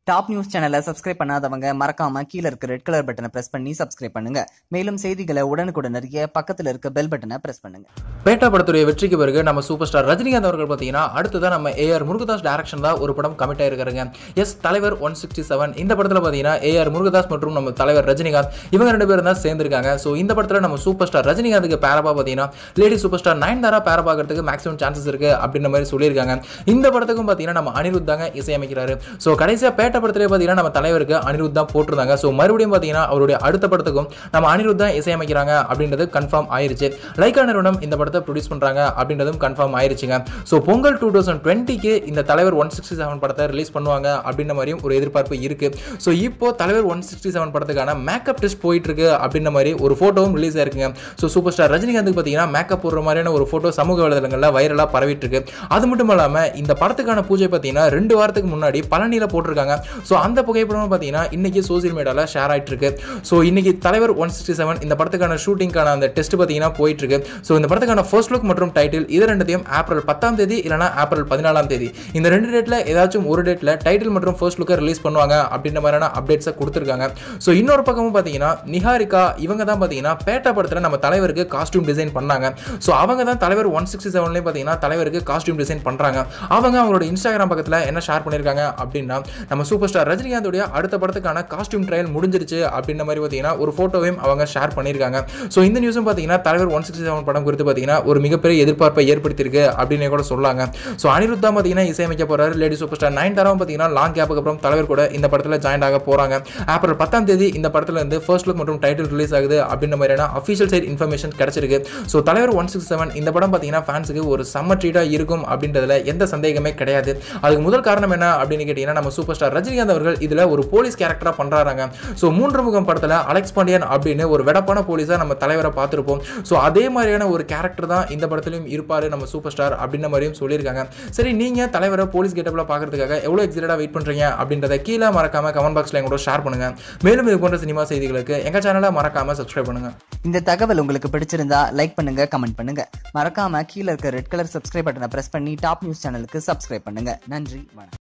top news சேனலை subscribe பண்ணாதவங்க மறக்காம கீழ இருக்க ரெட் கலர் பட்டனை பிரஸ் பண்ணி சப்ஸ்கிரைப் பண்ணுங்க மேலும் செய்திகளை உடனுக்குடன் அறிய பக்கத்துல இருக்க பெல் பட்டனை பிரஸ் பண்ணுங்க பேட்டா படத்துடைய வெற்றிக்கு பிறகு நம்ம சூப்பர் ஸ்டார் ரஜினிகாந்த் அவர்கள் பார்த்தீங்கன்னா அடுத்ததான் நம்ம ஏஆர் முருகதாஸ் டைரக்ஷன் தான் ஒரு படம் கமிட் ஆயிருக்காருங்க எஸ் தலைவர் ஒன் சிக்ஸ்டி செவன் இந்த படத்தில் பார்த்தீங்கன்னா ஏஆர் முருகதாஸ் மற்றும் நம்ம தலைவர் ரஜினிகாந்த் இவங்க ரெண்டு பேரும் தான் சேர்ந்திருக்காங்க ஸோ இந்த படத்தில் நம்ம சூப்பர் ஸ்டார் ரஜினிகாந்துக்கு பேரப்பா பார்த்தீங்கன்னா lady super star Nayanthara பேர பார்க்கறதுக்கு மேக்ஸிமம் சான்சஸ் இருக்கு அப்படின்ற மாதிரி சொல்லியிருக்காங்க இந்த படத்துக்கும் பார்த்தீங்கன்னா நம்ம அனிருத் தாங்க இசையமைக்கிறாரு ஸோ கடைசியாக பேட்ட படத்திலே பார்த்தீங்கன்னா நம்ம தலைவருக்கு அனிருத் தான் போட்டிருந்தாங்க ஸோ மறுபடியும் பார்த்தீங்கன்னா அவருடைய அடுத்த படத்துக்கும் நம்ம அனிருத் தான் இசையமைக்கிறாங்க அப்படின்றது கன்ஃபார்ம் ஆயிருச்சு லைக்கா நிறுவனம் இந்த படத்தை ப்ரொடியூஸ் பண்ணுறாங்க அப்படின்றதும் கன்ஃபார்ம் ஆயிருச்சுங்க ஸோ பொங்கல் டூ தௌசண்ட் டுவெண்ட்டிக்கு இந்த தலைவர் ஒன் சிக்ஸ்டி செவன் படத்தை ரிலீஸ் பண்ணுவாங்க அப்படின்ற மாதிரியும் ஒரு எதிர்பார்ப்பு இருக்கு ஸோ இப்போ தலைவர் ஒன் சிக்ஸ்டி செவன் படத்துக்கான மேக்கப் டெஸ்ட் போயிட்டு இருக்கு அப்படின்ற மாதிரி ஒரு ஃபோட்டோவும் ரிலீஸ் ஆயிருக்குங்க ஸோ சூப்பர் ஸ்டார் ரஜினிகாந்துக்கு பார்த்தீங்கன்னா மேக்கப் போடுற மாதிரியான ஒரு ஃபோட்டோ சமூக வலைதளங்களில் வைரலாக பரவிட்டு இருக்கு அது மட்டும் இல்லாமல் இந்த படத்துக்கான பூஜை பார்த்தீங்கன்னா ரெண்டு வாரத்துக்கு முன்னாடி பழனியில் போட்டிருக்காங்க ஸோ அந்த புகைப்படம் பார்த்தீங்கன்னா இன்னைக்கு சோசியல் மீடியாவில் ஷேர் ஆயிட்டு இருக்கு ஸோ இன்னைக்கு தலைவர் ஒன் சிக்ஸ்டி செவன் இந்த படத்துக்கான ஷூட்டிங்கான அந்த டெஸ்ட் பார்த்தீங்கன்னா போயிட்டு இருக்கு ஸோ இந்த படத்துக்கான ஃபர்ஸ்ட் லுக் மற்றும் டைட்டில் இது ரெண்டுத்தையும் ஏப்ரல் பத்தாம் தேதி இல்லைனா ஏப்ரல் பதினாலாம் தேதி இந்த ரெண்டு டேட்டில் ஏதாச்சும் ஒரு டேட்டில் டைட்டில் மற்றும் ஃபர்ஸ்ட் லுக்கை ரிலீஸ் பண்ணுவாங்க அப்படின்ற மாதிரியான அப்டேட்ஸை கொடுத்துருக்காங்க ஸோ இன்னொரு பக்கமும் பார்த்தீங்கன்னா நிஹாரிகா இவங்க தான் பார்த்தீங்கன்னா பேட்டா படத்தில் நம்ம தலைவருக்கு காஸ்டியூம் டிசைன் பண்ணாங்க ஸோ அவங்க தான் தலைவர் ஒன் சிக்ஸ்டி செவன்லேயும் பார்த்தீங்கன்னா தலைவருக்கு காஸ்டியூம் டிசைன் பண்ணுறாங்க அவங்க அவங்களோட இன்ஸ்டாகிராம் பக்கத்தில் என்ன ஷேர் பண்ணியிருக்காங்க அப்படின்னா நம்ம சூப்பர் ஸ்டார் ரஜினிகாந்தோடைய அடுத்த படத்துக்கான காஸ்டியூம் ட்ரையல் முடிஞ்சிருச்சு அப்படின்ற மாதிரி பார்த்தீங்கன்னா ஒரு ஃபோட்டோவையும் அவங்க ஷேர் பண்ணியிருக்காங்க ஸோ இந்த நியூஸும் பார்த்தீங்கன்னா தலைவர் ஒன் சிக்ஸ்டி செவன் படம் குறித்து பார்த்தீங்கன்னா ஒரு மிகப்பெரிய எதிர்பார்ப்பை ஏற்படுத்தியிருக்கு அப்படின்னு கூட சொல்லாங்க ஸோ அனிருத் தான் பார்த்தீங்கன்னா இசையமைக்க போறாரு லேடி சூப்பர் ஸ்டார் நைன் தாராவும் பார்த்தீங்கன்னா லாங் கேப்புக்கு அப்புறம் தலைவர் கூட இந்த படத்தில் ஜாயின் ஆக போறாங்க ஏப்ரல் பத்தாம் தேதி இந்த படத்துல இருந்து ஃபர்ஸ்ட் லுக் மற்றும் டைட்டில் ரிலீஸ் ஆகுது அப்படின்ற மாதிரியான அஃபிஷியல் சைட் இன்ஃபர்மேஷன் கிடைச்சிருக்கு ஸோ தலைவர் ஒன் சிக்ஸ் செவன் இந்த படம் பார்த்தீங்கன்னா ஃபேன்ஸுக்கு ஒரு செம்ம ட்ரீட்டாக இருக்கும் அப்படின்றதுல எந்த சந்தேகமே கிடையாது அதுக்கு முதல் காரணம் என்ன அப்படின்னு கேட்டிங்கன்னா நம்ம சூப்பர் ஸ்டார் ரஜினிகாந்த் அவர்கள் இதில் ஒரு போலீஸ் கேரக்டராக பண்ணுறாங்க ஸோ மூன்று முகம் படத்தில் அலெக்ஸ் பாண்டியன் அப்படின்னு ஒரு வெடப்பான போலீஸாக நம்ம தலைவரை பார்த்துருப்போம் ஸோ அதே மாதிரியான ஒரு கேரக்டர் தான் இந்த படத்துலையும் இருப்பார் நம்ம சூப்பர் ஸ்டார் அப்படின்ற மாதிரியும் சொல்லியிருக்காங்க சரி நீங்கள் தலைவரை போலீஸ் கெட்டப்பில் பார்க்கறதுக்காக எவ்வளோ எக்ஸைட்டடாக வெயிட் பண்ணுறீங்க அப்படின்றத கீழே மறக்காம கமெண்ட் பாக்ஸில் எங்களோட ஷேர் பண்ணுங்க மேலும் இது போன்ற சினிமா செய்திகளுக்கு எங்கள் சேனலை மறக்காம சப்ஸ்கிரைப் பண்ணுங்க இந்த தகவல் உங்களுக்கு பிடிச்சிருந்தா லைக் பண்ணுங்க கமெண்ட் பண்ணுங்க மறக்காம கீழ இருக்க ரெட் கலர் சப்ஸ்கிரைப் பட்டனை பிரஸ் பண்ணி டாப் நியூஸ் சேனலுக்கு சப்ஸ்கிரைப் பண்ணுங்க நன்றி வணக்கம்